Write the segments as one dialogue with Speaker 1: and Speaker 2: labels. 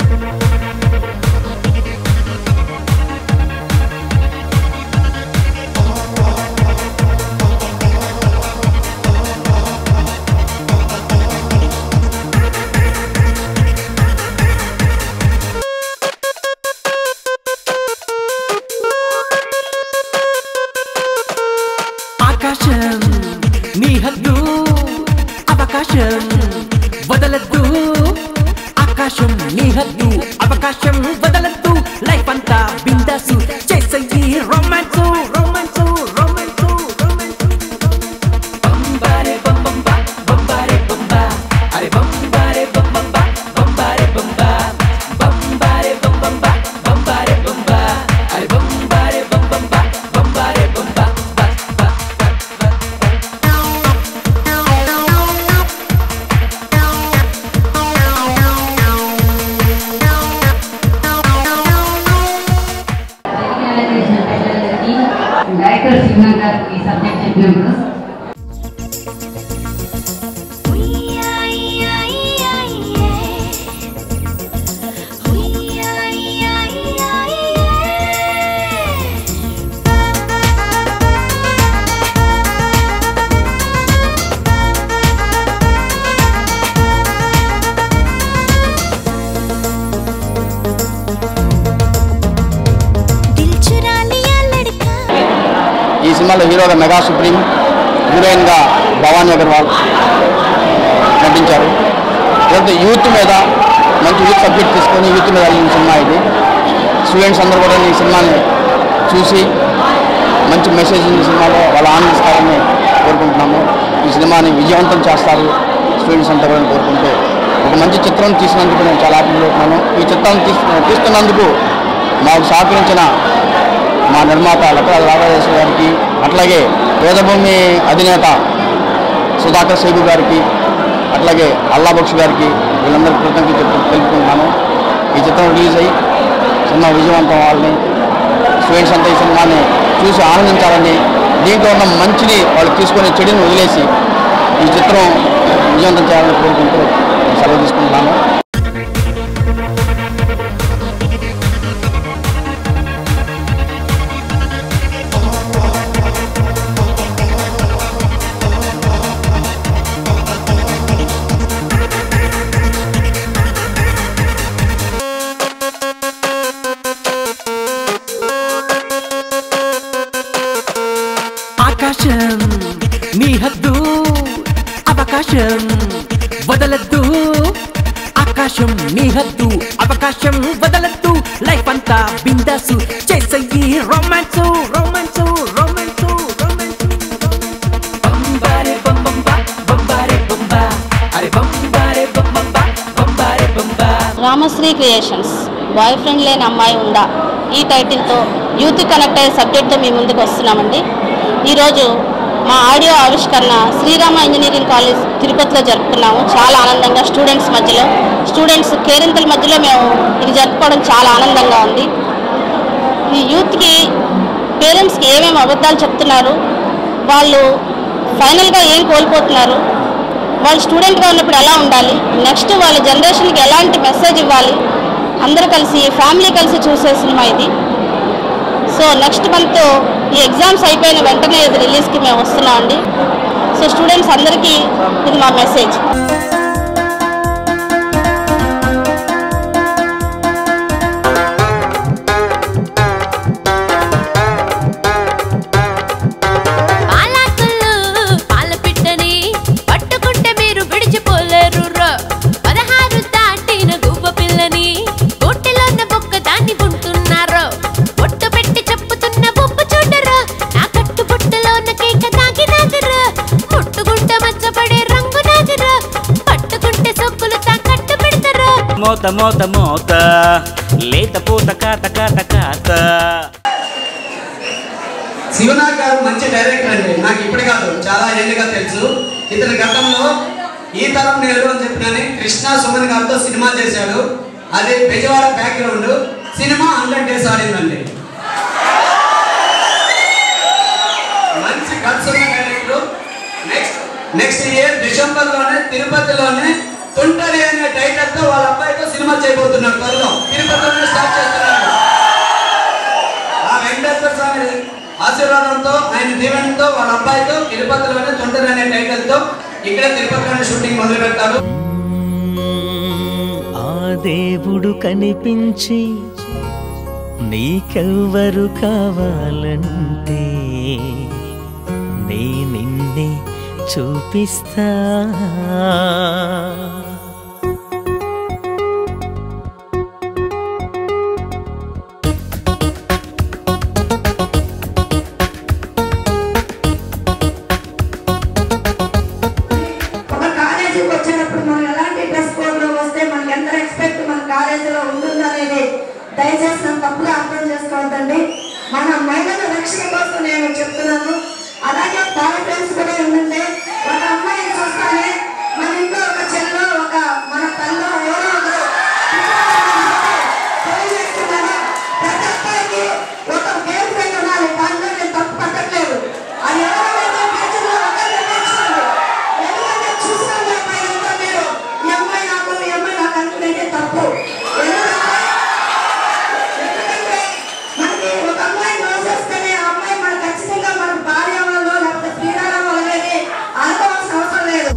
Speaker 1: ఆకాశం నీ హద్దు అవకాశం వదలద్దు ఆకాశం నీ హద్దు అవకాశం వదలద్దు లైఫ్ అంతా బిందాసు చేసయ్యి రొమాన్స్ రొమాన్స్ రొమాన్స్ బంబారే బంబంబా బంబారే బంబా అరే బంబారే బంబంబా బంబారే బంబా బంబారే బంబంబా బంబారే బంబా అరే బంబారే బంబంబా బంబారే బంబా బా బా బా బా
Speaker 2: డైరెక్టర్ సింగర్ గారు ఈ సబ్జెక్ట్ చెప్పినప్పుడు
Speaker 3: दिल चुरा लिया लड़का
Speaker 4: ఈ సినిమాలో హీరోగా మెగా సుప్రీం హీరోయిన్గా భవానీ అగర్వాల్ నటించారు ఇదంతా యూత్ మీద మంచి యూత్ సబ్జెక్ట్ తీసుకొని యూత్ మీద వెళ్ళిన సినిమా ఇది స్టూడెంట్స్ అందరూ కూడా ఈ సినిమాని చూసి మంచి మెసేజ్ ఈ సినిమాలో వాళ్ళు ఆనందిస్తారని కోరుకుంటున్నాము ఈ సినిమాని విజయవంతం చేస్తారు స్టూడెంట్స్ అంతా కూడా కోరుకుంటూ ఒక మంచి చిత్రం తీసినందుకు నేను చాలా హ్యాపీ అవుతున్నాను ఈ చిత్రం తీస్ తీస్తున్నందుకు మాకు సహకరించిన మా నిర్మాత లక్కల రాఘవేశ్వర గారికి అట్లాగే వేదభూమి అధినేత సుధాకర్ సేగు గారికి అట్లాగే అల్లాబక్ష్ గారికి వీళ్ళందరికీ కృతజ్ఞతలు చెప్పు తెలుపుకుంటున్నాను ఈ చిత్రం రిలీజ్ అయ్యి సినిమా విజయవంతం అవ్వాలని స్టూడెంట్స్ అంతా ఈ సినిమాని చూసి ఆనందించాలని దీంట్లో ఉన్న మంచిని వాళ్ళు తీసుకొని చెడుని వదిలేసి ఈ చిత్రం విజయవంతం చేయాలని కోరుకుంటూ సెలవు తీసుకుంటున్నాను
Speaker 1: ఆకాశం నీ హద్దు అవకాశం వదలద్దు ఆకాశం నీ హద్దు అవకాశం వదలద్దు లైఫ్ అంతా బిందాసు చేసయ్యి రొమాన్స్ రొమాన్స్ రొమాన్స్ రొమాన్స్ బంబారే బంబంబా బంబారే బంబా అరే బంబారే బంబంబా బంబారే బంబా
Speaker 5: రామశ్రీ క్రియేషన్స్ బాయ్ ఫ్రెండ్ లేని అమ్మాయి ఉందా ఈ టైటిల్తో యూత్ కనెక్ట్ అయ్యే సబ్జెక్ట్తో మీ ముందుకు వస్తున్నామండి ఈరోజు మా ఆడియో ఆవిష్కరణ శ్రీరామ ఇంజనీరింగ్ కాలేజ్ తిరుపతిలో జరుపుకున్నాము చాలా ఆనందంగా స్టూడెంట్స్ మధ్యలో స్టూడెంట్స్ కేరింతల మధ్యలో మేము ఇది జరుపుకోవడం చాలా ఆనందంగా ఉంది ఈ యూత్కి పేరెంట్స్కి ఏమేమి అబద్ధాలు చెప్తున్నారు వాళ్ళు ఫైనల్గా ఏం కోల్పోతున్నారు వాళ్ళు స్టూడెంట్గా ఉన్నప్పుడు ఎలా ఉండాలి నెక్స్ట్ వాళ్ళ జనరేషన్కి ఎలాంటి మెసేజ్ ఇవ్వాలి అందరూ కలిసి ఫ్యామిలీ కలిసి చూసే సినిమా ఇది సో నెక్స్ట్ మంత్ ఈ ఎగ్జామ్స్ అయిపోయిన వెంటనే ఇది రిలీజ్కి మేము వస్తున్నాం అండి సో స్టూడెంట్స్ అందరికీ ఇది మా మెసేజ్
Speaker 3: పాలకులు పాల పిట్టని పట్టుకుంటే మీరు విడిచిపోలేరు పదహారు దాటిన గువ్వ పిల్లని కోటిలోన్న బొక్క దాన్ని ఉంటున్నారు బొట్టు పెట్టి చెప్పుతున్న బొప్పు చూడరు నా కట్టు బుట్టలోన కేక దాగి నాగరు ముట్టుకుంటే మచ్చపడే రంగు నాగరు పట్టుకుంటే సొక్కులు తాకట్టు పెడతారు
Speaker 6: మోత మోత మోత లేత పూత కాత కాత కాత
Speaker 7: శివనాథ్ గారు మంచి డైరెక్టర్ అండి నాకు ఇప్పుడు కాదు చాలా ఏళ్ళుగా తెలుసు ఇతని గతంలో ఈ తరం నేరు అని చెప్పినని కృష్ణ సుమన్ గారితో సినిమా చేశాడు అది బెజవాడ బ్యాక్గ్రౌండ్ సినిమా హండ్రెడ్ డేస్ ఆడిందండి మంచి గట్స్ ఉన్న director next next year December లోనే తిరుపతిలోనే తొంటరి అనే టైటిల్ తో వాళ్ళ అబ్బాయితో సినిమా చేయబోతున్నాడు త్వరలో తిరుపతిలోనే స్టార్ట్ చేస్తున్నాడు ఆ వెంకటేశ్వర స్వామి ఆశీర్వాదంతో ఆయన దీవెనతో వాళ్ళ అబ్బాయితో తిరుపతిలోనే తొంటరి అనే టైటిల్ తో ఇక్కడే తిరుపతిలోనే షూటింగ్ మొదలు పెడతాడు
Speaker 8: ఆ దేవుడు కనిపించి నీకెవ్వరు కావాలంటే నీ నిన్నే చూపిస్తా
Speaker 9: ఒక కాలేజీకి వచ్చినప్పుడు మనం ఎలాంటి డ్రెస్ కోడ్ లో వస్తే మనకి ఎంత రెస్పెక్ట్ మన కాలేజీలో ఉంటుందనేది దయచేసి నన్ను తప్పుగా అర్థం చేసుకోవద్దండి మన మహిళల రక్షణ కోసం నేను చెప్తున్నాను అలాగే పారాఫ్రెండ్స్ కూడా ఏంటంటే ఒక అమ్మాయిని చూస్తానే మన ఇంట్లో ఒక చెల్లో ఒక మన తల్లో ఎవరో ఒకరు పెళ్లి చేసుకున్నాను. ప్రతి అబ్బాయికి ఒక గర్ల్ ఫ్రెండ్ ఉండాలి దాంట్లో నేను తప్పు పట్టట్లేదు అది ఎవరైతే ఫ్యూచర్లో ఒకరిని నేర్చుకోండి ఎందుకంటే చూసిన అమ్మాయి అంతా మీరు ఈ అమ్మాయి నాకు ఈ అమ్మాయి నాకు అనుకునేది తప్పు ఎందుకంటే ఎందుకంటే మనకి ఒక అమ్మాయి మోసేస్తేనే ఆ అమ్మాయి మన ఖచ్చితంగా మన భార్య వాళ్ళు లేకపోతే శ్రీరామ అనేది అనుకోవాల్సిన అవసరం లేదు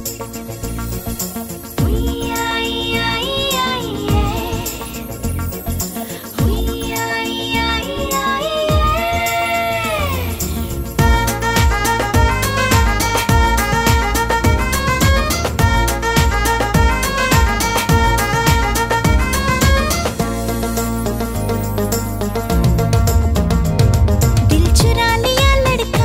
Speaker 3: दिल चुरा लिया लड़का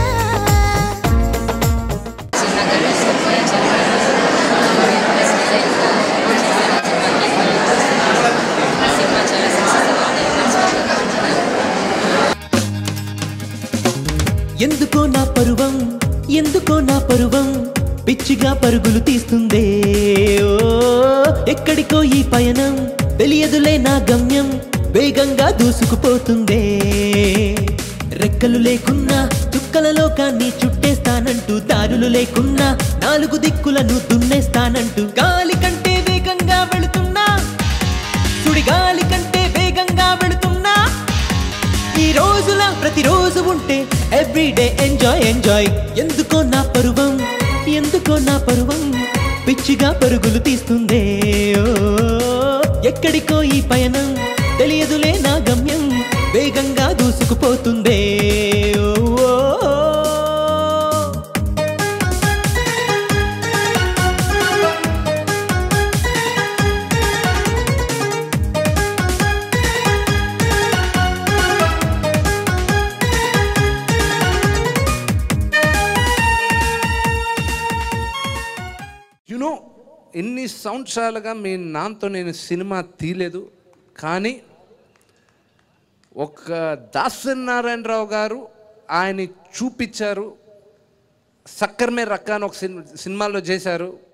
Speaker 1: ఎందుకో నా పరువం ఎందుకో నా పరువం పిచ్చిగా పరుగులు తీస్తుందే ఓ ఎక్కడికో ఈ పయనం తెలియదులే నా గమ్యం వేగంగా దూసుకుపోతుందే రెక్కలు లేకున్నా చుక్కల లోకాన్ని చుట్టేస్తానంటూ దారులు లేకున్నా నాలుగు దిక్కులను దున్నేస్తానంటూ గాలి కంటే వేగంగా వెళుతున్నా సుడిగాలి కంటే వేగంగా వెళుతున్నా ఈ రోజుల ప్రతిరోజు ఉంటే ఎవ్రీడే ఎంజాయ్ ఎంజాయ్ ఎందుకో నా పరువం ఎందుకో నా పరువం పిచ్చిగా పరుగులు తీస్తుందే ఓ ఎక్కడికో ఈ పయనం తెలియదులే నా గమ్యం వేగంగా దూసుకుపోతుందే ఓ, ఓ, ఓ.
Speaker 10: యునో ఎన్ని సంవత్సరాలుగా మీ నాన్నతో నేను సినిమా తీయలేదు కానీ ఒక దాసనారాయణరావు గారు ఆయన చూపించారు సక్కర్మే రక్క అని ఒక సినిమా సినిమాలో చేశారు